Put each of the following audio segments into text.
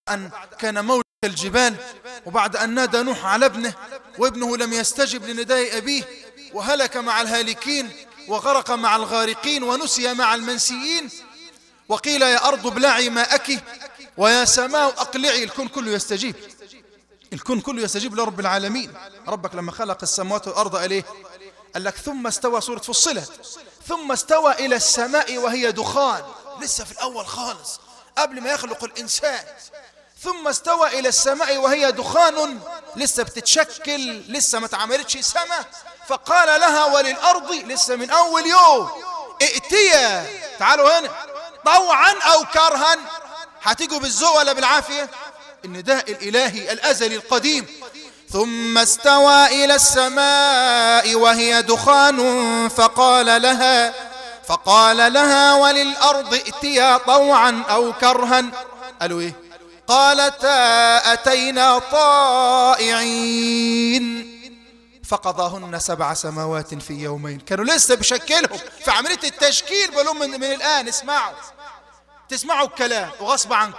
أن كان موج الجبال وبعد أن نادى نوح على ابنه وابنه لم يستجب لنداء أبيه وهلك مع الهالكين وغرق مع الغارقين ونسي مع المنسيين وقيل يا أرض ابلعي ماءك ويا سماء أقلعي الكون كله يستجيب الكون كله يستجيب لرب العالمين ربك لما خلق السماوات والأرض قال إيه قال لك ثم استوى سورة فصلت ثم استوى إلى السماء وهي دخان لسه في الأول خالص قبل ما يخلق الإنسان ثم استوى إلى السماء وهي دخان لسه بتتشكل لسه ما اتعملتش سماء فقال لها وللأرض لسه من أول يوم ائتيا تعالوا هنا طوعا أو كرها هتيجوا بالذوق ولا بالعافية النداء الإلهي الأزلي القديم ثم استوى إلى السماء وهي دخان فقال لها فقال لها وللأرض ائتيا طوعا أو كرها قالوا إيه قالتا أتينا طائعين فقضاهن سبع سماوات في يومين كانوا لسه بشكلهم في عملية التشكيل بلهم من, من الآن اسمعوا تسمعوا الكلام وغصب عنكم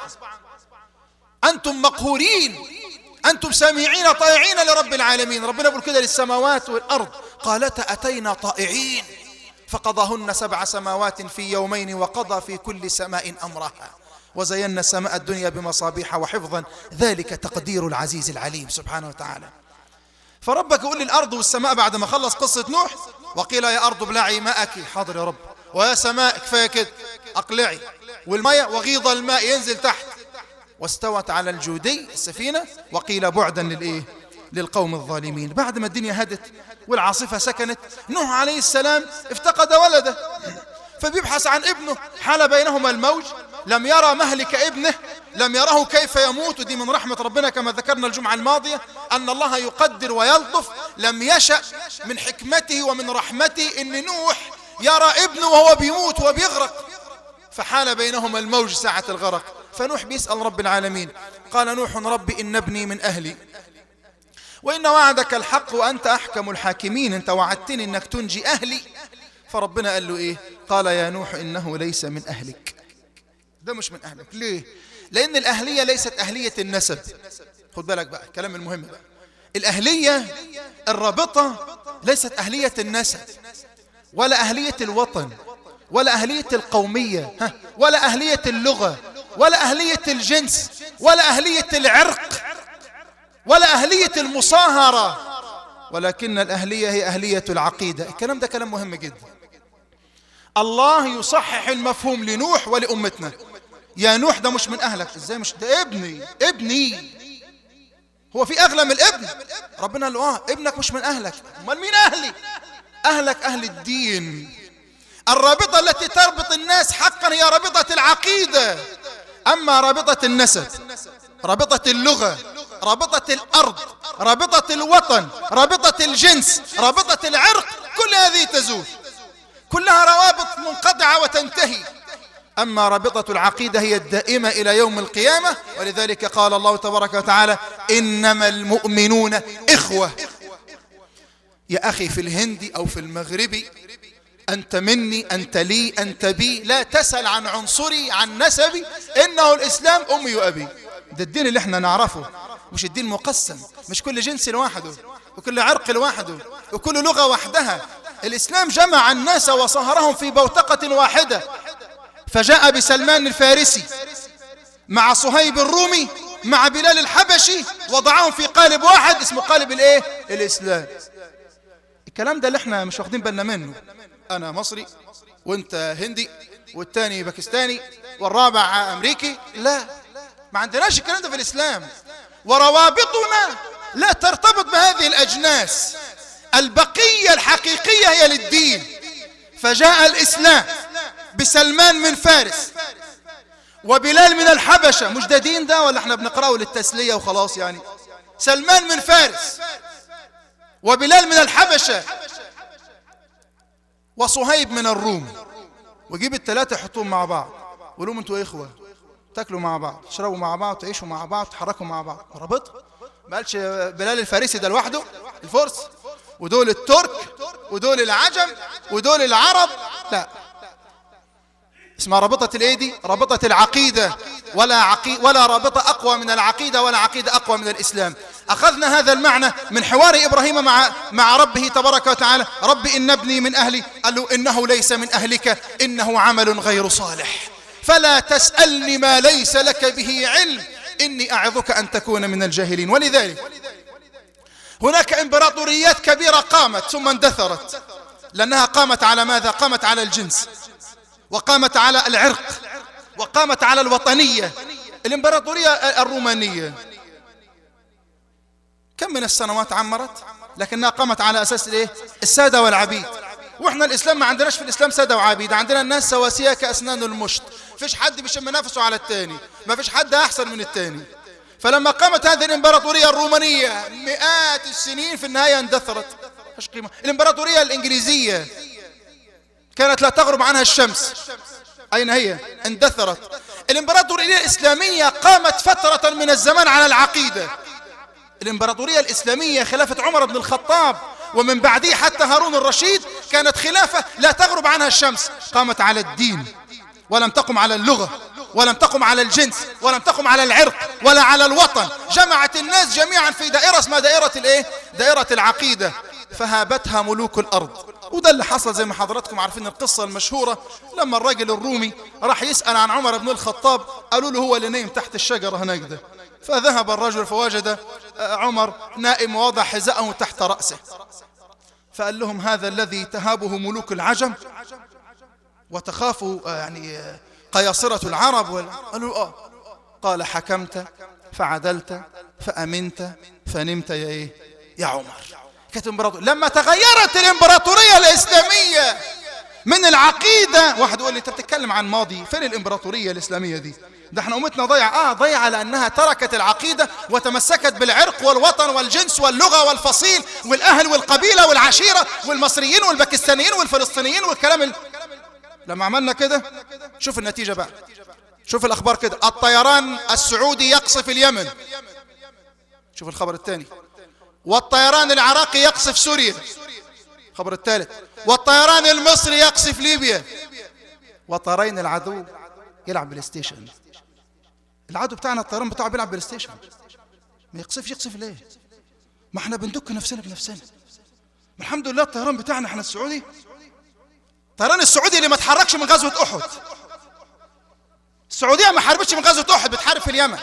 أنتم مقهورين أنتم سامعين طائعين لرب العالمين ربنا يقول كده للسماوات والأرض قالتا أتينا طائعين فقضاهن سبع سماوات في يومين وقضى في كل سماء أمرها وزينا السماء الدنيا بمصابيح وحفظا ذلك تقدير العزيز العليم سبحانه وتعالى فربك يقول للأرض والسماء بعد ما خلص قصة نوح وقيل يا أرض ابلعي ماءك حاضر يا رب ويا سماء كفاية كده أقلعي والماء وغيض الماء ينزل تحت واستوت على الجودي السفينة وقيل بعدا للإيه للقوم الظالمين بعد ما الدنيا هدت والعاصفة سكنت نوح عليه السلام افتقد ولده فبيبحث عن ابنه حال بينهما الموج لم يرى مهلك ابنه لم يره كيف يموت ودي من رحمة ربنا كما ذكرنا الجمعة الماضية أن الله يقدر ويلطف لم يشأ من حكمته ومن رحمته أن نوح يرى ابنه وهو بيموت وبيغرق فحال بينهما الموج ساعة الغرق فنوح بيسأل رب العالمين قال نوح ربي إن ابني من أهلي وإن وعدك الحق وأنت أحكم الحاكمين أنت وعدتني أنك تنجي أهلي فربنا قال له إيه قال يا نوح إنه ليس من أهلك ده مش من أهلك ليه لأن الأهلية ليست أهلية النسب خد بالك بقى الكلام المهم بقى الأهلية الرابطة ليست أهلية النسب ولا أهلية الوطن ولا أهلية القومية ها ولا أهلية اللغة ولا أهلية الجنس ولا أهلية العرق ولا أهلية المصاهرة ولكن الأهلية هي أهلية العقيدة الكلام ده كلام مهم جدا الله يصحح المفهوم لنوح ولأمتنا يا نوح ده مش من أهلك إزاي مش ده ابني ابني هو في أغلى من الابن ربنا قال له آه ابنك مش من أهلك امال مين أهلي أهلك أهل الدين الرابطة التي تربط الناس حقا هي رابطة العقيدة أما رابطة النسب رابطة اللغة رابطة الأرض رابطة الوطن رابطة الجنس رابطة العرق كل هذه تزول كلها روابط منقطعة وتنتهي أما رابطة العقيدة هي الدائمة إلى يوم القيامة ولذلك قال الله تبارك وتعالى إنما المؤمنون إخوة يا أخي في الهندي أو في المغربي أنت مني أنت لي أنت بي لا تسأل عن عنصري عن نسبي إنه الإسلام أمي وأبي ده الدين اللي احنا نعرفه مش الدين مقسم مش كل جنس لوحده وكل عرق لوحده وكل لغة وحدها الإسلام جمع الناس وصهرهم في بوتقة واحدة فجاء بسلمان الفارسي مع صهيب الرومي مع بلال الحبشي وضعهم في قالب واحد اسمه قالب الايه الإسلام الكلام ده اللي احنا مش واخدين بالنا منه انا مصري وانت هندي والتاني باكستاني والرابع امريكي لا ما عندناش الكلام ده في الاسلام وروابطنا لا ترتبط بهذه الاجناس البقية الحقيقية هي للدين فجاء الاسلام بسلمان من فارس وبلال من الحبشة مش ده دين ده ولا احنا بنقرأه للتسلية وخلاص يعني سلمان من فارس وبلال من الحبشة وصهيب من الروم وجيب الثلاثة يحطوهم مع بعض ولهم انتوا اخوة تاكلوا مع بعض تشربوا مع بعض تعيشوا مع بعض تحركوا مع بعض رابطها ما قالش بلال الفارسي ده لوحده الفرس ودول الترك ودول العجم ودول العرب لا اسمها رابطة الايه دي رابطة العقيدة ولا عقي ولا رابطة أقوى من العقيدة ولا عقيدة أقوى من الإسلام أخذنا هذا المعنى من حوار إبراهيم مع مع ربه تبارك وتعالى رب إن ابني من أهلي قال له إنه ليس من أهلك إنه عمل غير صالح فلا تسألني ما ليس لك به علم إني أعظك أن تكون من الجاهلين ولذلك هناك إمبراطوريات كبيرة قامت ثم اندثرت لأنها قامت على ماذا قامت على الجنس وقامت على العرق وقامت على الوطنية الإمبراطورية الرومانية كم من السنوات عمرت لكنها قامت على أساس الإيه؟ السادة والعبيد واحنا الاسلام ما عندناش في الاسلام ساده وعبيد عندنا الناس سواسيه كاسنان المشط فيش حد بيشم نفسه على التاني ما فيش حد احسن من التاني فلما قامت هذه الامبراطوريه الرومانيه مئات السنين في النهايه اندثرت ايش قيمه الامبراطوريه الانجليزيه كانت لا تغرب عنها الشمس اين هي اندثرت الامبراطوريه الاسلاميه قامت فتره من الزمان على العقيده الامبراطوريه الاسلاميه خلافه عمر بن الخطاب ومن بعده حتى هارون الرشيد كانت خلافة لا تغرب عنها الشمس قامت على الدين ولم تقم على اللغة ولم تقم على الجنس ولم تقم على العرق ولا على الوطن جمعت الناس جميعا في دائرة اسمها دائرة الايه دائرة العقيدة فهابتها ملوك الأرض وده اللي حصل زي ما حضراتكم عارفين القصة المشهورة لما الراجل الرومي راح يسأل عن عمر بن الخطاب قالوا له هو اللي نايم تحت الشجرة هناك ده فذهب الرجل فوجد عمر نائم ووضع حذاءه تحت رأسه فقال لهم هذا الذي تهابه ملوك العجم وتخاف يعني قياصرة العرب قالوا آه قال حكمت فعدلت فأمنت فنمت يا إيه يا عمر كانت امبراطورية لما تغيرت الامبراطورية الإسلامية من العقيدة واحد يقول لي انت بتتكلم عن ماضي فين الامبراطورية الإسلامية دي ده احنا امتنا ضيعة اه ضيعة لانها تركت العقيدة وتمسكت بالعرق والوطن والجنس واللغة والفصيل والاهل والقبيلة والعشيرة والمصريين والباكستانيين والفلسطينيين والكلام ال... لما عملنا كده شوف النتيجة بقى شوف الاخبار كده الطيران السعودي يقصف اليمن شوف الخبر الثاني والطيران العراقي يقصف سوريا الخبر الثالث والطيران المصري يقصف ليبيا وطيرين العدو يلعب بلاي ستيشن العدو بتاعنا الطيران بتاعه بيلعب بلاي ستيشن ما يقصفش يقصف ليه ما احنا بندك نفسنا بنفسنا الحمد لله الطيران بتاعنا احنا السعودي الطيران السعودي اللي ما اتحركش من غزوة احد السعودية ما حاربتش من غزوة احد بتحارب في اليمن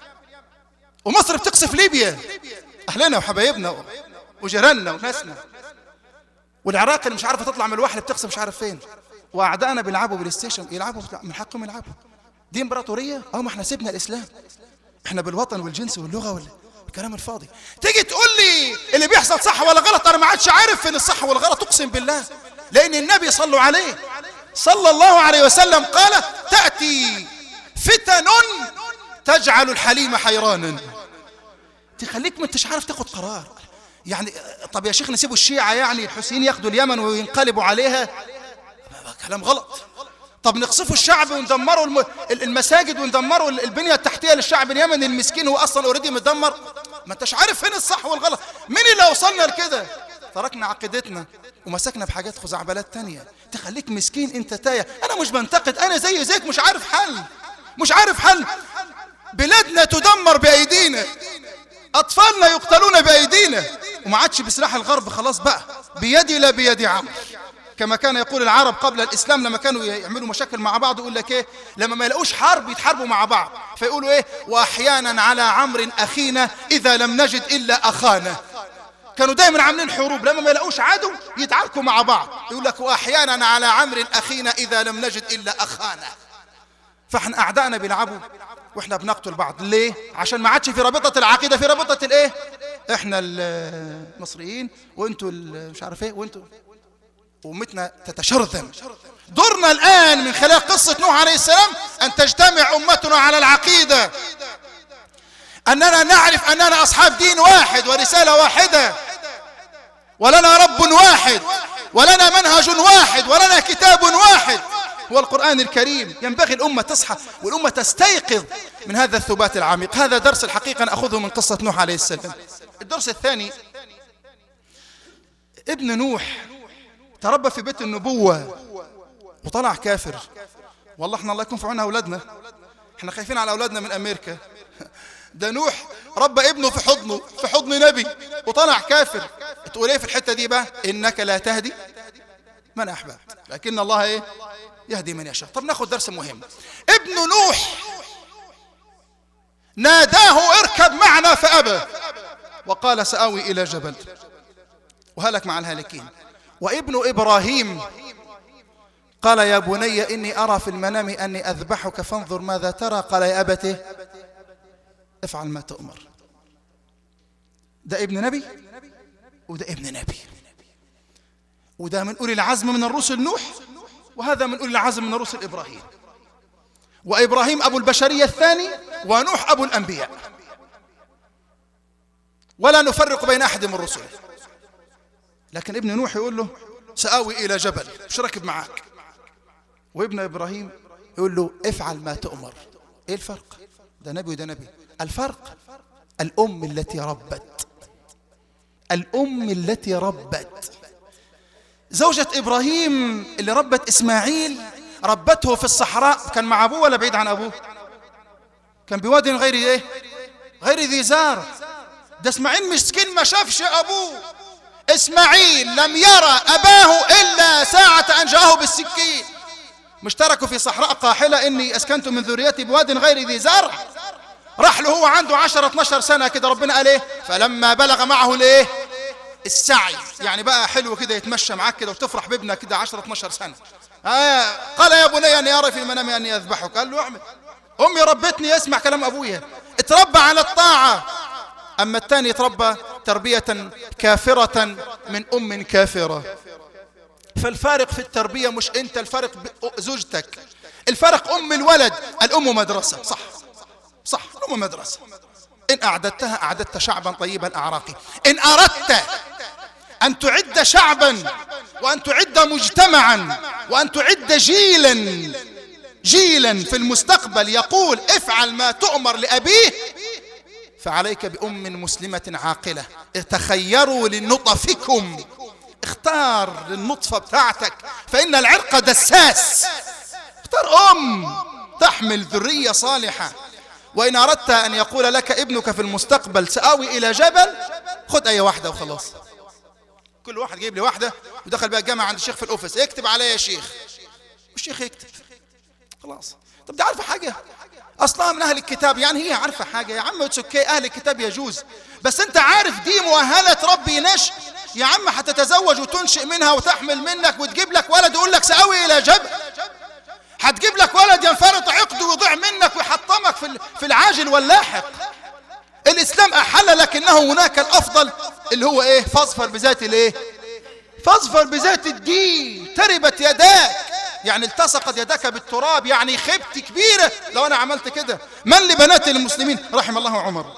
ومصر بتقصف ليبيا اهلنا وحبايبنا وجيراننا وناسنا والعراق اللي مش عارفه تطلع من الوحل بتقصف مش عارف فين واعدائنا بيلعبوا بلاي ستيشن يلعبوا من حقهم يلعبوا دي امبراطوريه اه ما احنا سيبنا الاسلام احنا بالوطن والجنس واللغه والكلام الفاضي تيجي تقول لي اللي بيحصل صح ولا غلط انا ما عادش عارف فين الصح والغلط اقسم بالله لان النبي صلوا عليه صلى الله عليه وسلم قال تاتي فتن تجعل الحليم حيرانا تخليك ما انتش عارف تاخد قرار يعني طب يا شيخ نسيبوا الشيعة يعني الحسين ياخدوا اليمن وينقلبوا عليها كلام غلط طب نقصفوا الشعب وندمروا الم... المساجد وندمروا البنية التحتية للشعب اليمني المسكين هو أصلا اوريدي مدمر ما انتش عارف فين الصح والغلط مين اللي وصلنا لكده تركنا عقيدتنا ومسكنا بحاجات خزعبلات تانية تخليك مسكين انت تايه انا مش بنتقد انا زي زيك مش عارف حل مش عارف حل بلادنا تدمر بايدينا اطفالنا يقتلون بايدينا وما عادش بسلاح الغرب خلاص بقى بيدي لا بيد عمرو كما كان يقول العرب قبل الإسلام لما كانوا يعملوا مشاكل مع بعض يقول لك إيه لما ما يلاقوش حرب يتحاربوا مع بعض فيقولوا إيه وأحيانا على عمرو أخينا إذا لم نجد إلا أخانا كانوا دايما عاملين حروب لما ما يلاقوش عدو يتعاركوا مع بعض يقول لك وأحيانا على عمرو أخينا إذا لم نجد إلا أخانا فاحنا أعدائنا بيلعبوا واحنا بنقتل بعض ليه عشان ما عادش في رابطة العقيدة في رابطة الايه احنا المصريين وانتوا مش عارف ايه وانتوا وامتنا تتشرذم دورنا الآن من خلال قصة نوح عليه السلام أن تجتمع أمتنا على العقيدة أننا نعرف أننا أصحاب دين واحد ورسالة واحدة ولنا رب واحد ولنا منهج واحد ولنا كتاب واحد هو القرآن الكريم ينبغي الأمة تصحى والأمة تستيقظ من هذا الثبات العميق هذا درس الحقيقة نأخذه من قصة نوح عليه السلام الدرس الثاني ابن نوح تربى في بيت النبوة وطلع كافر والله احنا الله يكون في عنا أولادنا احنا خايفين على أولادنا من أمريكا ده نوح ربى ابنه في حضنه في حضن نبي وطلع كافر تقول ايه في الحتة دي بقى إنك لا تهدي من أحببت لكن الله ايه يهدي من يشاء طب ناخد درس مهم ابن نوح ناداه اركب معنا فأبى وقال سآوي إلى جبل وهلك مع الهالكين وابن إبراهيم قال يا بني إني أرى في المنام أني أذبحك فانظر ماذا ترى قال يا أبته افعل ما تؤمر ده ابن نبي وده ابن نبي وده من أولي العزم من الرسل نوح وهذا من أولي العزم من الرسل إبراهيم وإبراهيم أبو البشرية الثاني ونوح أبو الأنبياء ولا نفرق بين أحد من رسله لكن ابن نوح يقول له سآوي إلى جبل مش راكب معاك وابن إبراهيم يقول له افعل ما تؤمر إيه الفرق ده نبي وده نبي الفرق الأم التي ربت الأم التي ربت زوجة إبراهيم اللي ربت إسماعيل ربته في الصحراء كان مع أبوه ولا بعيد عن أبوه كان بواد غير إيه غير ذي زار ده إسماعيل مسكين ما شافش أبوه إسماعيل لم يرى أباه إلا ساعة أن جاءه بالسكين مشتركوا في صحراء قاحلة إني أسكنت من ذريتي بواد غير ذي زرع راح له هو عنده 10 12 سنة كده ربنا قال إيه فلما بلغ معه الإيه السعي يعني بقى حلو كده يتمشى معاك كده وتفرح بابنك كده 10 12 سنة آه قال يا بني أني أرى في المنام أني أذبحك قال له اعمل أمي ربتني اسمع كلام أبويا اتربى على الطاعة أما الثاني يتربى تربية كافرة من أم كافرة فالفارق في التربية مش أنت الفارق زوجتك الفرق أم الولد الأم مدرسة صح صح الأم مدرسة إن أعددتها أعددت شعبا طيب الأعراق إن أردت أن تعد شعبا وأن تعد مجتمعا وأن تعد جيلا جيلا في المستقبل يقول افعل ما تؤمر لأبيه فعليك بأم مسلمة عاقلة تخيروا لنطفكم اختار للنطفة بتاعتك فإن العرق دساس اختار أم تحمل ذرية صالحة وإن أردت أن يقول لك ابنك في المستقبل سآوي إلى جبل خد أي واحدة وخلاص كل واحد جايب لي واحدة ودخل بقى الجامعة عند الشيخ في الأوفيس اكتب عليا يا شيخ والشيخ يكتب خلاص طب دي عارفة حاجة أصلها من أهل الكتاب يعني هي عارفة حاجة يا عم اوكي أهل الكتاب يجوز بس أنت عارف دي مؤهلة تربي نشء يا عم هتتزوج وتنشئ منها وتحمل منك وتجيب لك ولد يقول لك سأوي إلى جبل هتجيب لك ولد ينفرط عقده ويضيع منك ويحطمك في في العاجل واللاحق الإسلام أحل لكنه هناك الأفضل اللي هو إيه فاظفر بذات الإيه فاظفر بذات الدين تربت يداك يعني التصقت يدك بالتراب يعني خبت كبيرة لو أنا عملت كده من لبنات المسلمين رحم الله عمر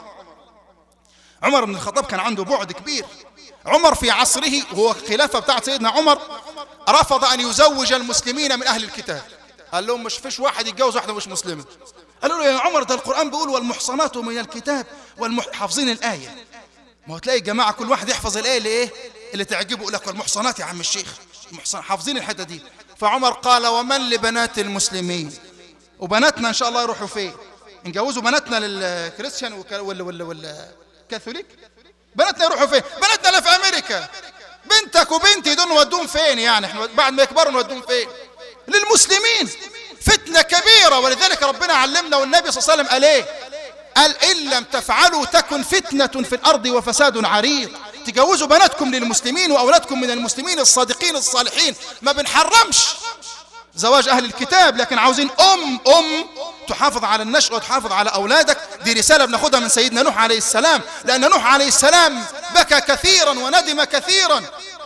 عمر بن الخطاب كان عنده بعد كبير عمر في عصره وهو الخلافة بتاعت سيدنا عمر رفض أن يزوج المسلمين من أهل الكتاب قال لهم مش فيش واحد يتجوز واحدة مش مسلمة قالوا له يا عمر ده القرآن بيقول والمحصنات من الكتاب والحافظين الآية ما هو تلاقي الجماعة كل واحد يحفظ الآية اللي إيه اللي تعجبه يقول لك والمحصنات يا عم الشيخ المحصن حافظين الحتة دي فعمر قال ومن لبنات المسلمين وبناتنا إن شاء الله يروحوا فين نجوزوا بناتنا للكريستيان ولا ولا ولا كاثوليك بناتنا يروحوا فين بناتنا اللي في أمريكا بنتك وبنتي دول نودوهم فين يعني احنا بعد ما يكبروا نودوهم فين للمسلمين فتنة كبيرة ولذلك ربنا علمنا والنبي صلى الله عليه وسلم قال ايه قال إن لم تفعلوا تكن فتنة في الأرض وفساد عريض تجوزوا بناتكم للمسلمين وأولادكم من المسلمين الصادقين الصالحين ما بنحرمش زواج أهل الكتاب لكن عاوزين أم أم تحافظ على النشء وتحافظ على أولادك دي رسالة بناخدها من سيدنا نوح عليه السلام لأن نوح عليه السلام بكى كثيرا وندم كثيرا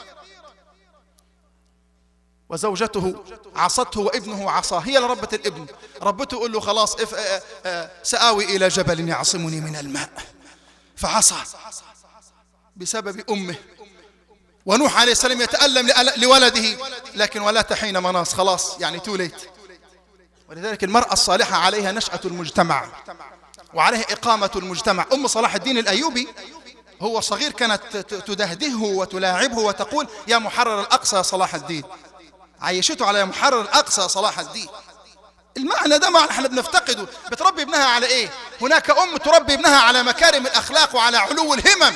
وزوجته عصته وابنه عصاه هي لربة الابن ربته يقول له خلاص اف اه اه سآوي إلى جبل يعصمني من الماء فعصى بسبب أمه ونوح عليه السلام يتألم لولده لكن ولا تحين مناص خلاص يعني توليت ولذلك المرأة الصالحة عليها نشأة المجتمع وعليها إقامة المجتمع أم صلاح الدين الأيوبي هو صغير كانت تدهدهه وتلاعبه وتقول يا محرر الأقصى يا صلاح الدين عيشته على محرر الأقصى صلاح الدين المعنى ده معنى احنا بنفتقده بتربي ابنها على ايه هناك ام تربي ابنها على مكارم الاخلاق وعلى علو الهمم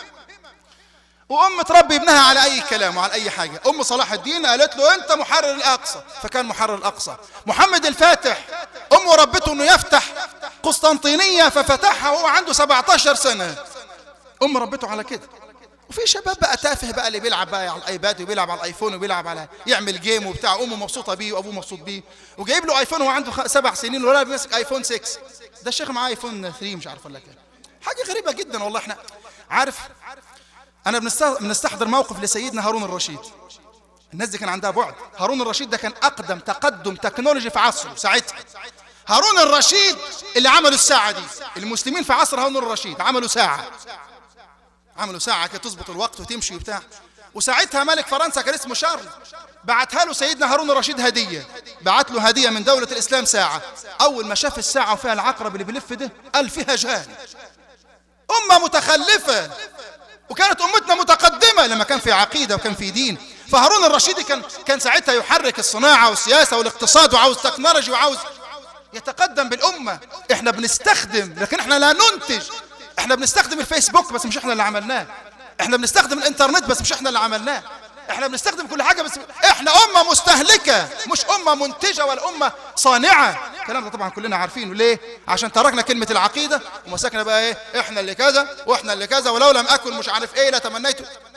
وام تربي ابنها على اي كلام وعلى اي حاجه ام صلاح الدين قالت له انت محرر الاقصى فكان محرر الاقصى محمد الفاتح امه ربته انه يفتح قسطنطينيه ففتحها وهو عنده 17 سنه ام ربته على كده وفي شباب بقى تافه بقى اللي بيلعب بقى على الايباد وبيلعب على الايفون وبيلعب على يعمل جيم وبتاع امه مبسوطه بيه وابوه مبسوط بيه وجايب له ايفون وهو عنده خ- سبع سنين ولا بيمسك ايفون 6 ده الشيخ معاه ايفون 3 مش عارف ولا كام حاجه غريبه جدا والله احنا عارف انا بنست- بنستحضر موقف لسيدنا هارون الرشيد الناس دي كان عندها بعد هارون الرشيد ده كان اقدم تقدم تكنولوجي في عصره ساعتها هارون الرشيد اللي عملوا الساعه دي المسلمين في عصر هارون الرشيد عملوا ساعه عملوا ساعة كده تظبط الوقت وتمشي وبتاع وساعتها ملك فرنسا كان اسمه شارل بعتها له سيدنا هارون الرشيد هدية بعت له هدية من دولة الإسلام ساعة أول ما شاف الساعة وفيها العقرب اللي بيلف ده قال فيها جهل أمة متخلفة وكانت أمتنا متقدمة لما كان في عقيدة وكان في دين فهارون الرشيد كان كان ساعتها يحرك الصناعة والسياسة والاقتصاد وعاوز تكنولوجي وعاوز يتقدم بالأمة احنا بنستخدم لكن احنا لا ننتج احنا بنستخدم الفيسبوك بس مش احنا اللي عملناه احنا بنستخدم الانترنت بس مش احنا اللي عملناه احنا بنستخدم كل حاجة بس احنا أمة مستهلكة مش أمة منتجة ولا أمة صانعة الكلام ده طبعا كلنا عارفينه ليه عشان تركنا كلمة العقيدة ومسكنا بقى ايه احنا اللي كذا واحنا اللي كذا ولو لم أكن مش عارف ايه لتمنيت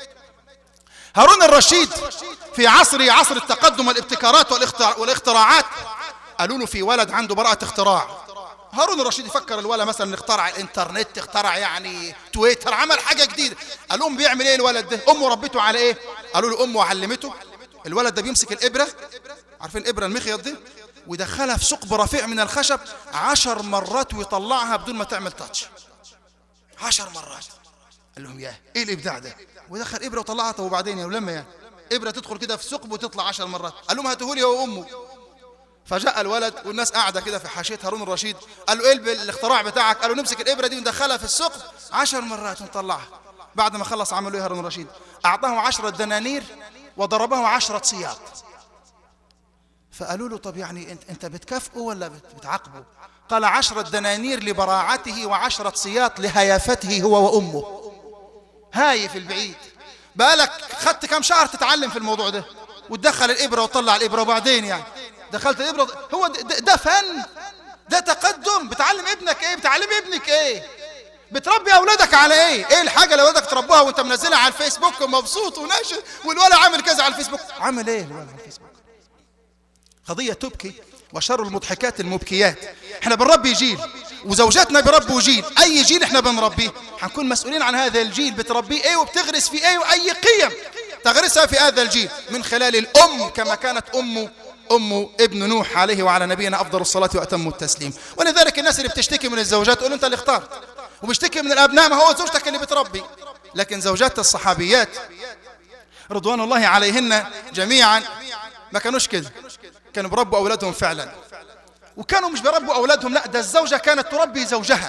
هارون الرشيد في عصره عصر التقدم والابتكارات والاختراع- والاختراعات قالوا له في ولد عنده براءة اختراع هارون الرشيد يفكر الولد مثلا اخترع الانترنت اخترع يعني تويتر عمل حاجة جديدة قال لهم بيعمل ايه الولد ده امه ربته على ايه قالوا له امه علمته الولد ده بيمسك الابرة عارفين الابرة المخيط دي ويدخلها في ثقب رفيع من الخشب عشر مرات ويطلعها بدون ما تعمل تاتش عشر مرات قال لهم ياه ايه الابداع ده ودخل ابره وطلعها طب وبعدين يا ولما يعني ابره تدخل كده في ثقب وتطلع عشر مرات قال لهم هاتوه لي هو وامه فجاء الولد والناس قاعده كده في حاشيه هارون الرشيد قال له ايه الب- الاختراع بتاعك قالوا نمسك الابره دي وندخلها في الثقب عشر مرات ونطلعها بعد ما خلص عملوا ايه هارون الرشيد اعطاه عشرة دنانير وضربه عشرة سياط فقالوا له طب يعني انت انت بتكافئه ولا بت- بتعاقبه قال عشرة دنانير لبراعته وعشرة سياط لهيافته هو وامه هايف البعيد بقالك خدت كام شهر تتعلم في الموضوع ده وتدخل الإبرة وتطلع الإبرة وبعدين يعني دخلت الإبرة هو ده, ده, ده فن ده تقدم بتعلم ابنك ايه بتعلم ابنك ايه بتربي اولادك على ايه ايه الحاجه اللي اولادك تربوها وانت منزلها على الفيسبوك ومبسوط وناشر والولد عامل كذا على الفيسبوك عامل ايه الولد على الفيسبوك قضية تبكي وشر المضحكات المبكيات احنا بنربي جيل وزوجاتنا بيربوا جيل اي جيل احنا بنربيه هنكون مسؤولين عن هذا الجيل بتربيه ايه وبتغرس فيه ايه واي قيم تغرسها في هذا الجيل من خلال الام كما كانت امه أم ابن نوح عليه وعلى نبينا أفضل الصلاة وأتم التسليم ولذلك الناس اللي بتشتكي من الزوجات تقول أنت اللي اخترت وبيشتكي من الأبناء ما هو زوجتك اللي بتربي لكن زوجات الصحابيات رضوان الله عليهن جميعا ما كانوش كده كانوا بربوا أولادهم فعلا وكانوا مش بربوا أولادهم لا ده الزوجة كانت تربي زوجها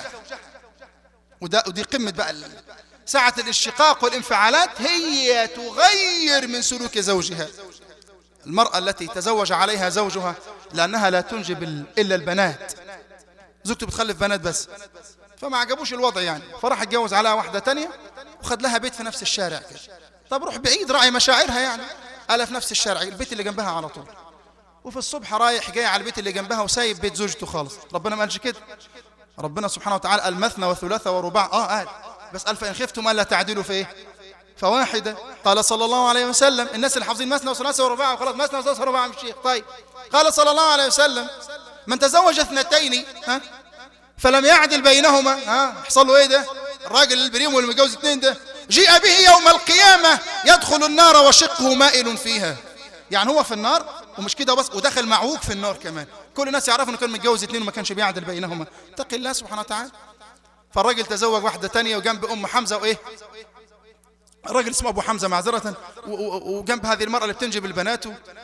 وده ودي قمة بقى ال- ساعة الاشتقاق والانفعالات هي تغير من سلوك زوجها المرأة التي تزوج عليها زوجها لأنها لا تنجب ال- إلا البنات زوجته بتخلف بنات بس فما عجبوش الوضع يعني فراح اتجوز عليها واحدة تانية وخد لها بيت في نفس الشارع كده طب روح بعيد راعي مشاعرها يعني قال في نفس الشارع البيت اللي جنبها على طول وفي الصبح رايح جاي على البيت اللي جنبها وسايب بيت زوجته خالص ربنا ما قالش كده ربنا سبحانه وتعالى قال مثنى وثلاثة ورباع اه قال بس قال فإن خفتم ألا تعدلوا في ايه فواحدة قال صلى الله عليه وسلم الناس اللي حافظين مثنى وثلاثة ورباع وخلاص مثنى وثلاثة ورباع مش شيخ طيب قال صلى الله عليه وسلم من تزوج اثنتين ها فلم يعدل بينهما ها يحصل له ايه ده الراجل البريم واللي متجوز اثنين ده جيء به يوم القيامة يدخل النار وشقه مائل فيها يعني هو في النار ومش كده بس ودخل معوج في النار كمان كل الناس يعرفوا انه كان متجوز اثنين وما كانش بيعدل بينهما اتق الله سبحانه وتعالى فالراجل تزوج واحدة تانية وجنب أم حمزة وإيه الراجل اسمه أبو حمزة معذرة و- و- وجنب هذه المرأة اللي بتنجب البنات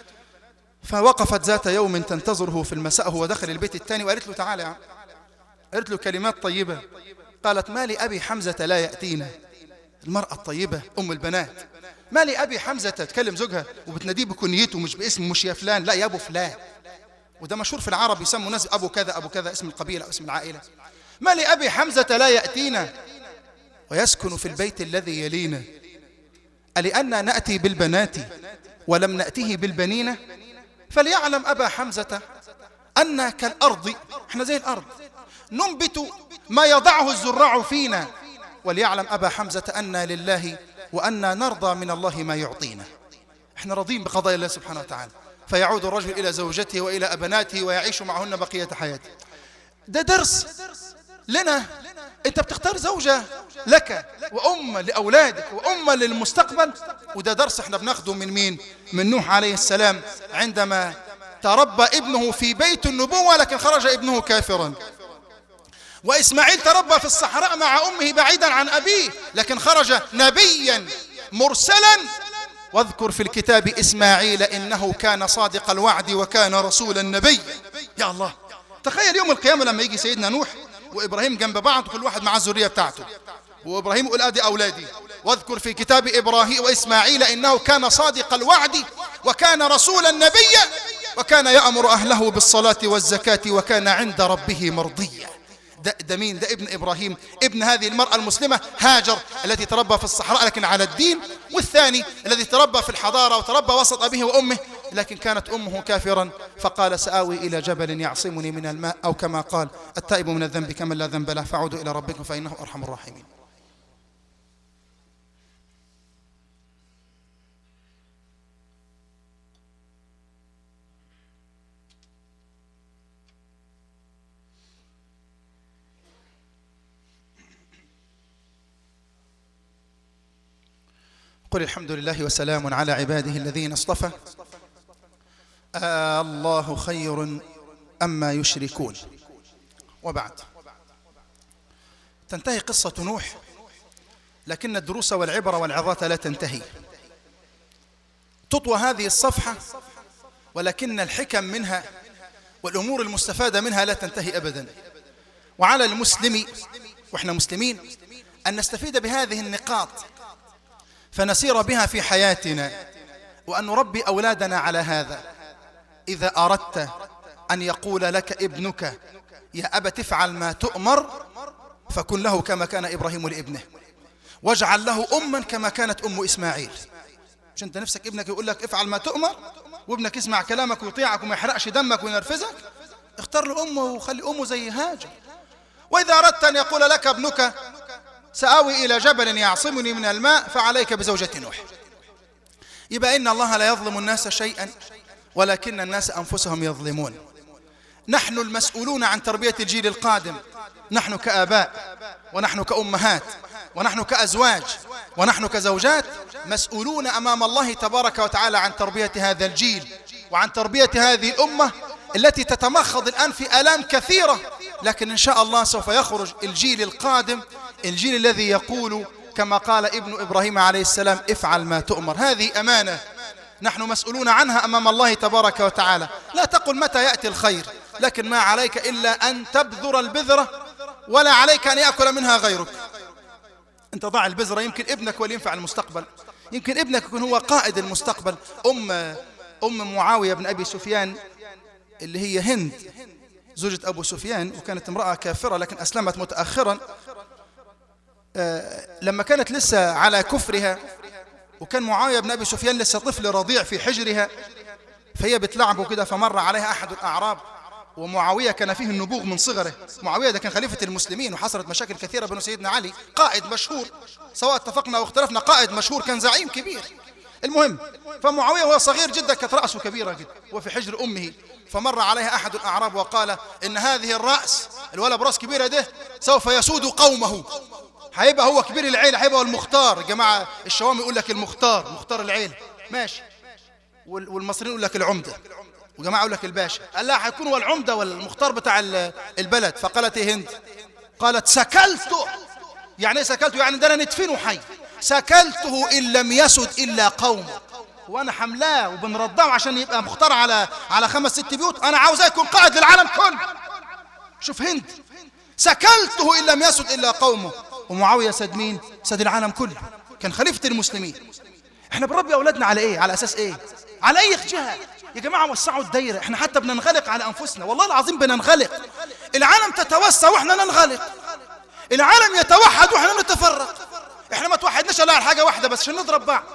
فوقفت ذات يوم تنتظره في المساء هو دخل البيت الثاني وقالت له تعالى يا عم قالت له كلمات طيبة قالت ما لأبي حمزة لا يأتينا المرأة الطيبة أم البنات ما لأبي حمزة تتكلم زوجها وبتناديه بكنيته مش باسمه مش يا فلان لا يا أبو فلان وده مشهور في العرب يسموا ناس أبو كذا أبو كذا اسم القبيلة أو اسم العائلة ما لأبي حمزة لا يأتينا ويسكن في البيت الذي يلينا ألأننا نأتي بالبنات ولم نأته بالبنين فليعلم أبا حمزة أن كالأرض احنا زي الأرض ننبت ما يضعه الزراع فينا وليعلم أبا حمزة أن لله وأن نرضى من الله ما يعطينا احنا راضين بقضاء الله سبحانه وتعالى فيعود الرجل إلى زوجته وإلى أبناته ويعيش معهن بقية حياته ده درس لنا انت بتختار زوجة لك وأم لأولادك وأم للمستقبل وده درس احنا بناخده من مين من نوح عليه السلام عندما تربى ابنه في بيت النبوة لكن خرج ابنه كافرا وإسماعيل تربى في الصحراء مع أمه بعيدا عن أبيه لكن خرج نبيا مرسلا واذكر في الكتاب إسماعيل إنه كان صادق الوعد وكان رسولا نبيا يا الله تخيل يوم القيامة لما يجي سيدنا نوح وإبراهيم جنب بعض كل واحد مع الذرية بتاعته وإبراهيم يقول أدي أولادي واذكر في كتاب إبراهيم وإسماعيل إنه كان صادق الوعد وكان رسولا نبيا وكان يأمر أهله بالصلاة والزكاة وكان عند ربه مرضيا ده, ده مين ده ابن إبراهيم ابن هذه المرأة المسلمة هاجر التي تربى في الصحراء لكن على الدين والثاني الذي تربى في الحضارة وتربى وسط أبيه وأمه لكن كانت أمه كافرا فقال سآوي إلى جبل يعصمني من الماء أو كما قال التائب من الذنب كمن لا ذنب له فعودوا إلى ربكم فإنه أرحم الراحمين قل الحمد لله وسلام على عباده الذين اصطفى آه الله خير أما يشركون وبعد تنتهي قصة نوح لكن الدروس والعبر والعظات لا تنتهي تطوى هذه الصفحة ولكن الحكم منها والأمور المستفادة منها لا تنتهي أبدا وعلى المسلم وإحنا مسلمين أن نستفيد بهذه النقاط فنسير بها في حياتنا وأن نربي أولادنا على هذا إذا أردت أن يقول لك ابنك يا أبا تفعل ما تؤمر فكن له كما كان إبراهيم لابنه واجعل له أما كما كانت أم إسماعيل مش أنت نفسك ابنك يقول لك افعل ما تؤمر وابنك يسمع كلامك ويطيعك وما يحرقش دمك وينرفزك اختار له أمه وخلي أمه زي هاجر وإذا أردت أن يقول لك ابنك سآوي إلى جبل يعصمني من الماء فعليك بزوجة نوح يبقى إن الله لا يظلم الناس شيئا ولكن الناس أنفسهم يظلمون نحن المسؤولون عن تربية الجيل القادم نحن كآباء ونحن كأمهات ونحن كأزواج ونحن كزوجات مسؤولون أمام الله تبارك وتعالى عن تربية هذا الجيل وعن تربية هذه الأمة التي تتمخض الآن في آلام كثيرة لكن إن شاء الله سوف يخرج الجيل القادم الجيل الذي يقول كما قال ابن إبراهيم عليه السلام افعل ما تؤمر هذه أمانة نحن مسؤولون عنها أمام الله تبارك وتعالى لا تقل متى يأتي الخير لكن ما عليك إلا أن تبذر البذرة ولا عليك أن يأكل منها غيرك أنت ضع البذرة يمكن ابنك هو اللي ينفع المستقبل يمكن ابنك يكون هو قائد المستقبل أم أم معاوية بن أبي سفيان اللي هي هند زوجة أبو سفيان وكانت امرأة كافرة لكن أسلمت متأخرا لما كانت لسه على كفرها وكان معاوية بن أبي سفيان لسه طفل رضيع في حجرها فهي بتلعبه كده فمر عليها أحد الأعراب ومعاوية كان فيه النبوغ من صغره معاوية ده كان خليفة المسلمين وحصلت مشاكل كثيرة بين سيدنا علي قائد مشهور سواء اتفقنا أو اختلفنا قائد مشهور كان زعيم كبير المهم فمعاوية وهو صغير جدا كانت رأسه كبيرة جدا وفي حجر أمه فمر عليها أحد الأعراب وقال إن هذه الرأس الولد براس كبيرة ده سوف يسود قومه هيبقى هو كبير العيلة هيبقى هو المختار يا جماعة الشوام يقول لك المختار مختار العيلة ماشي والمصريين يقول لك العمدة وجماعة يقول لك الباشا قال لا هيكون هو العمدة والمختار بتاع البلد فقالت ايه هند قالت سكلته يعني ايه سكلته يعني ده انا ندفنه حي سكلته ان لم يسد الا قومه وانا حملاه وبنرضعه عشان يبقى مختار على على خمس ست بيوت انا عاوزاه يكون قائد للعالم كله شوف هند سكلته ان لم يسد الا قومه ومعاوية سد مين سد العالم كله كان خليفة المسلمين احنا بنربي اولادنا على ايه على اساس ايه على اي جهه يا جماعه وسعوا الدايره احنا حتى بننغلق على انفسنا والله العظيم بننغلق العالم تتوسع واحنا ننغلق العالم يتوحد واحنا نتفرق احنا ما توحدناش الا على حاجه واحده بس عشان نضرب بعض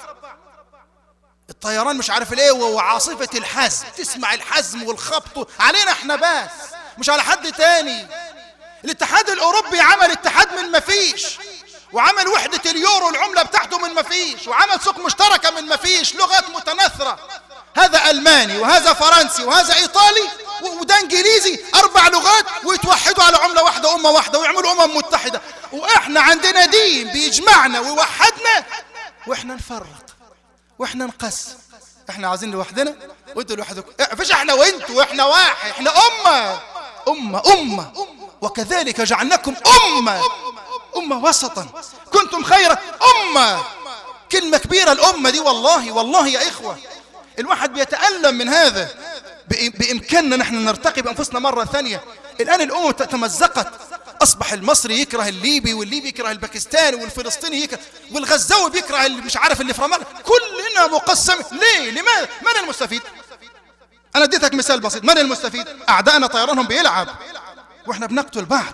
الطيران مش عارف الايه وعاصفه الحزم تسمع الحزم والخبط علينا احنا بس مش على حد تاني الاتحاد الاوروبي عمل اتحاد من مفيش وعمل وحدة اليورو العملة بتاعته من مفيش وعمل سوق مشتركة من مفيش لغات متناثرة هذا ألماني وهذا فرنسي وهذا إيطالي وده إنجليزي أربع لغات ويتوحدوا على عملة واحدة أمة واحدة ويعملوا أمم متحدة وإحنا عندنا دين بيجمعنا ويوحدنا وإحنا نفرق وإحنا نقسم إحنا عايزين لوحدنا وأنتوا لوحدكم فيش إحنا وأنتوا وإحنا واحد إحنا أمة أمة أمة وكذلك جعلناكم أمة أمة وسطا كنتم خير أمة كلمة كبيرة الأمة دي والله والله يا إخوة الواحد بيتألم من هذا بإمكاننا نحن نرتقي بأنفسنا مرة ثانية الآن الأمم تمزقت أصبح المصري يكره الليبي والليبي يكره الباكستاني والفلسطيني يكره والغزاوي بيكره اللي مش عارف اللي في رمال كلنا مقسم ليه لماذا من المستفيد أنا اديتك مثال بسيط من المستفيد أعدائنا طيرانهم بيلعب وإحنا بنقتل بعض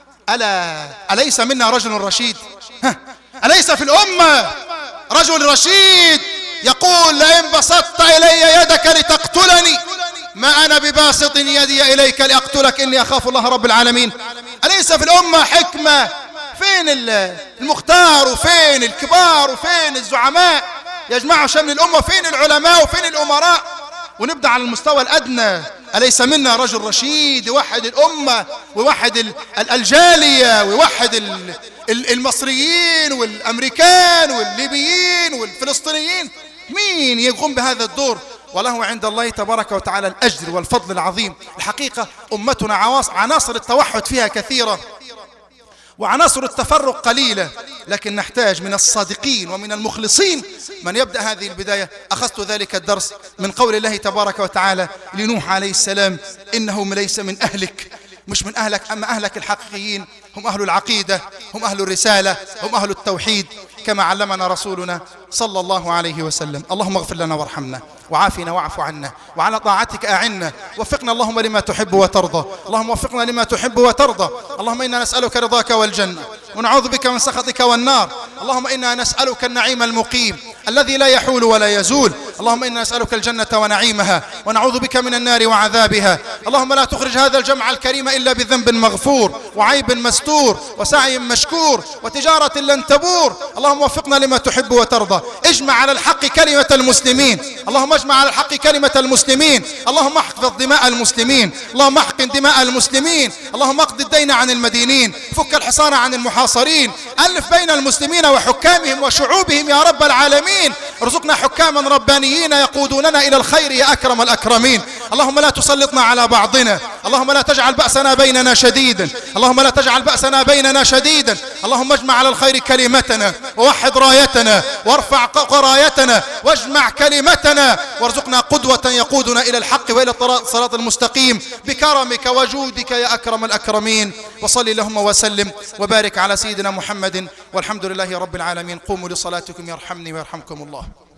ألا أليس منا رجل رشيد ها أليس في الأمة رجل رشيد يقول لئن بسطت إلي يدك لتقتلني ما أنا بباسط يدي إليك لأقتلك إني أخاف الله رب العالمين أليس في الأمة حكمة فين المختار وفين الكبار وفين الزعماء يجمعوا شمل الأمة فين العلماء وفين الأمراء ونبدأ على المستوى الأدنى أليس منا رجل رشيد يوحد الأمة ويوحد الجالية ويوحد المصريين والأمريكان والليبيين والفلسطينيين مين يقوم بهذا الدور وله عند الله تبارك وتعالى الأجر والفضل العظيم الحقيقة أمتنا عناصر التوحد فيها كثيرة وعناصر التفرق قليلة لكن نحتاج من الصادقين ومن المخلصين من يبدأ هذه البداية أخذت ذلك الدرس من قول الله تبارك وتعالى لنوح عليه السلام إنه ليس من أهلك مش من أهلك أما أهلك الحقيقيين هم أهل العقيدة هم أهل الرسالة هم أهل التوحيد كما علمنا رسولنا صلى الله عليه وسلم اللهم اغفر لنا وارحمنا وعافنا واعف عنا وعلى طاعتك أعنا وفقنا اللهم لما تحب وترضى اللهم وفقنا لما تحب وترضى اللهم إنا نسألك رضاك والجنة ونعوذ بك من سخطك والنار اللهم إنا نسألك النعيم المقيم الذي لا يحول ولا يزول اللهم إنا نسألك الجنة ونعيمها ونعوذ بك من النار وعذابها اللهم لا تخرج هذا الجمع الكريم إلا بذنب مغفور وعيب مستور وسعي مشكور وتجارة لن تبور اللهم وفقنا لما تحب وترضى اجمع على الحق كلمة المسلمين اللهم اجمع على الحق كلمة المسلمين اللهم احفظ دماء المسلمين اللهم احقن دماء المسلمين اللهم اقض الدين عن المدينين فك الحصار عن المحاصرين ألف بين المسلمين وحكامهم وشعوبهم يا رب العالمين ارزقنا حكاما ربانيين يقودوننا إلى الخير يا أكرم الأكرمين اللهم لا تسلطنا على بعضنا اللهم لا تجعل بأسنا بيننا شديدا اللهم لا تجعل بأسنا بيننا شديدا اللهم اجمع على الخير كلمتنا ووحد رايتنا وارفع رايتنا واجمع كلمتنا وارزقنا قدوة يقودنا إلى الحق وإلى الصراط المستقيم بكرمك وجودك يا أكرم الأكرمين وصل اللهم وسلم وبارك على سيدنا محمد والحمد لله رب العالمين قوموا لصلاتكم يرحمني ويرحمكم الله